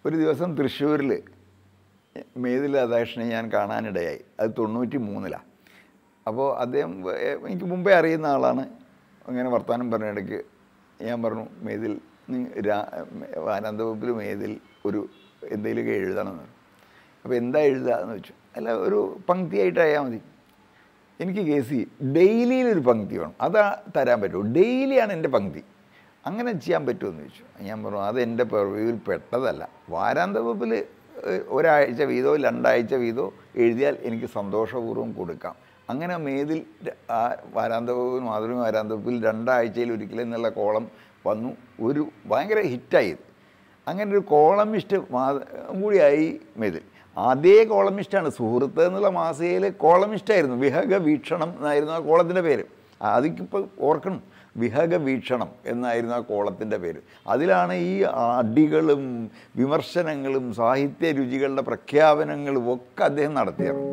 ഒരു ദിവസം തൃശ്ശൂരിൽ മേതിൽ രാധാകൃഷ്ണനെ ഞാൻ കാണാനിടയായി അത് തൊണ്ണൂറ്റി മൂന്നിലാണ് അപ്പോൾ അദ്ദേഹം ഏഹ്, എനിക്ക് മുമ്പേ അറിയുന്ന ആളാണ് അങ്ങനെ വർത്തമാനം പറഞ്ഞ ഇടയ്ക്ക് ഞാൻ പറഞ്ഞു മേതിൽ നീ രാ ആനന്ദവകുപ്പിൽ മേതിൽ ഒരു എന്തെങ്കിലുമൊക്കെ എഴുതണമെന്ന് പറഞ്ഞു അപ്പോൾ എന്താ എഴുതുക എന്ന് വെച്ചു അല്ല ഒരു പങ്ക്തിയായിട്ടായാൽ മതി എനിക്ക് കെ സി ഡെയിലിയിൽ ഒരു പങ്ക്തി വേണം അതാ തരാൻ പറ്റുമോ ഡെയിലിയാണ് എൻ്റെ പങ്ക്തി അങ്ങനെ ചെയ്യാൻ പറ്റുമെന്ന് ചോദിച്ചു ഞാൻ പറഞ്ഞു അത് എൻ്റെ പെർവ്യൂവിൽ പെട്ടതല്ല വാരാന്തവപ്പിൽ ഒരാഴ്ച വീതോ രണ്ടാഴ്ച വീതോ എഴുതിയാൽ എനിക്ക് സന്തോഷപൂർവ്വം കൊടുക്കാം അങ്ങനെ മേതിൽ ര- ആ വാരാന്തവപ്പിൽ മാതൃഭൂമി വാരാന്തവപ്പിൽ രണ്ടാഴ്ചയിൽ ഒരിക്കലും എന്നുള്ള കോളം വന്നു ഒരു ഭയങ്കര ഹിറ്റായത് അങ്ങനെ ഒരു കോളമിസ്റ്റ് മാ കൂടിയായി മേതിൽ അതേ കോളമിസ്റ്റാണ് സുഹൃത്ത് എന്നുള്ള മാസികയിൽ കോളമിസ്റ്റായിരുന്നു വിഹക വീക്ഷണം എന്നായിരുന്നു ആ കോളത്തിൻ്റെ പേര് അതിക്കിപ്പോൾ ഓർക്കണം വിഹക വീക്ഷണം എന്നായിരുന്നു ആ കോളത്തിൻ്റെ പേര് അതിലാണ് ഈ അടികളും വിമർശനങ്ങളും സാഹിത്യ രുചികളുടെ പ്രഖ്യാപനങ്ങളും ഒക്കെ അദ്ദേഹം നടത്തിയത്